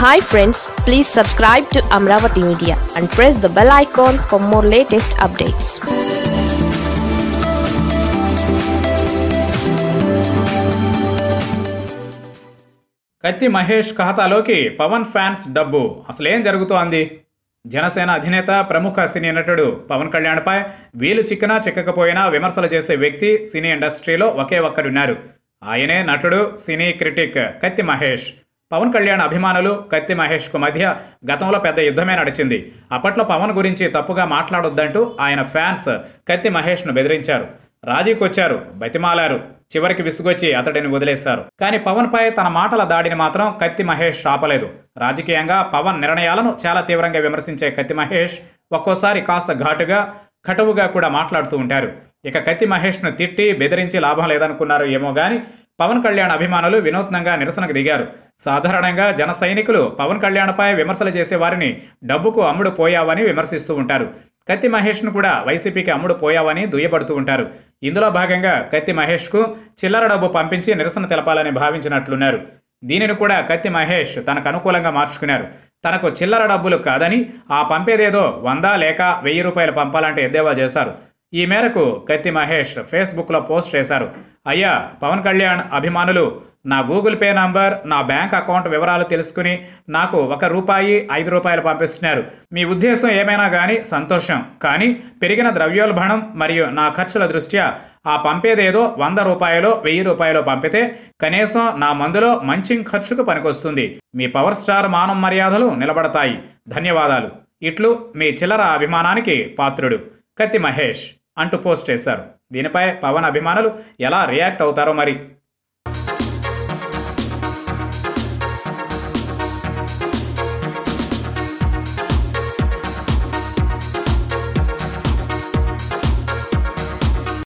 hi friends please subscribe to Amaravati media and press the bell icon for more latest updates Kathi Mahesh ఖాతాలోకి Pawan fans డబ్బు అసలేం జరుగుతోంది జనసేన అధినేత ప్రముఖ సినీ నటుడు పవన్ కళ్యాణ్పై వీలు చిక్కినా చిక్కకపోయినా విమర్శలు చేసే వ్యక్తి సినీ ఇండస్ట్రీలో ఒకే ఒక్కడున్నారు ఆయనే నటుడు సినీ క్రిటిక్ కత్తి మహేష్ పవన్ కళ్యాణ్ అభిమానులు కత్తి మహేష్కు మధ్య గతంలో పెద్ద యుద్ధమే నడిచింది అప్పట్లో పవన్ గురించి తప్పుగా మాట్లాడొద్దంటూ ఆయన ఫ్యాన్స్ కత్తి మహేష్ను బెదిరించారు రాజీకొచ్చారు బతిమాలారు చివరికి విసుగొచ్చి అతడిని వదిలేశారు కానీ పవన్ పై తన మాటల దాడిని మాత్రం కత్తి మహేష్ ఆపలేదు రాజకీయంగా పవన్ నిర్ణయాలను చాలా తీవ్రంగా విమర్శించే కత్తి మహేష్ ఒక్కోసారి కాస్త ఘాటుగా కటువుగా కూడా మాట్లాడుతూ ఉంటారు ఇక కత్తి మహేష్ను తిట్టి బెదిరించి లాభం లేదనుకున్నారు ఏమో గాని పవన్ కళ్యాణ్ అభిమానులు వినూత్నంగా నిరసనకు దిగారు సాధారణంగా జన సైనికులు పవన్ కళ్యాణ్పై విమర్శలు చేసే వారిని డబ్బుకు అమ్ముడు పోయావని విమర్శిస్తూ ఉంటారు కత్తి మహేష్ను కూడా వైసీపీకి అమ్ముడు పోయావని దుయ్యబడుతూ ఉంటారు ఇందులో భాగంగా కత్తి మహేష్కు చిల్లర డబ్బు పంపించి నిరసన తెలపాలని భావించినట్లున్నారు దీనిని కూడా కత్తి మహేష్ తనకు అనుకూలంగా మార్చుకున్నారు తనకు చిల్లర డబ్బులు కాదని ఆ పంపేదేదో వంద లేక వెయ్యి రూపాయలు పంపాలంటే ఎద్దేవా చేశారు ఈ మేరకు కత్తి మహేష్ ఫేస్బుక్లో పోస్ట్ చేశారు అయ్యా పవన్ కళ్యాణ్ అభిమానులు నా గూగుల్ పే నంబర్ నా బ్యాంక్ అకౌంట్ వివరాలు తెలుసుకుని నాకు ఒక రూపాయి ఐదు రూపాయలు పంపిస్తున్నారు మీ ఉద్దేశం ఏమైనా కానీ సంతోషం కానీ పెరిగిన ద్రవ్యోల్బణం మరియు నా ఖర్చుల దృష్ట్యా ఆ పంపేదేదో వంద రూపాయలు వెయ్యి రూపాయలు పంపితే కనీసం నా మందులో మంచి ఖర్చుకు పనికొస్తుంది మీ పవర్ స్టార్ మానం మర్యాదలు నిలబడతాయి ధన్యవాదాలు ఇట్లు మీ చిల్లర అభిమానానికి పాత్రుడు కత్తి మహేష్ అంటూ పోస్ట్ చేశారు దీనిపై పవన్ అభిమానులు ఎలా రియాక్ట్ అవుతారో మరి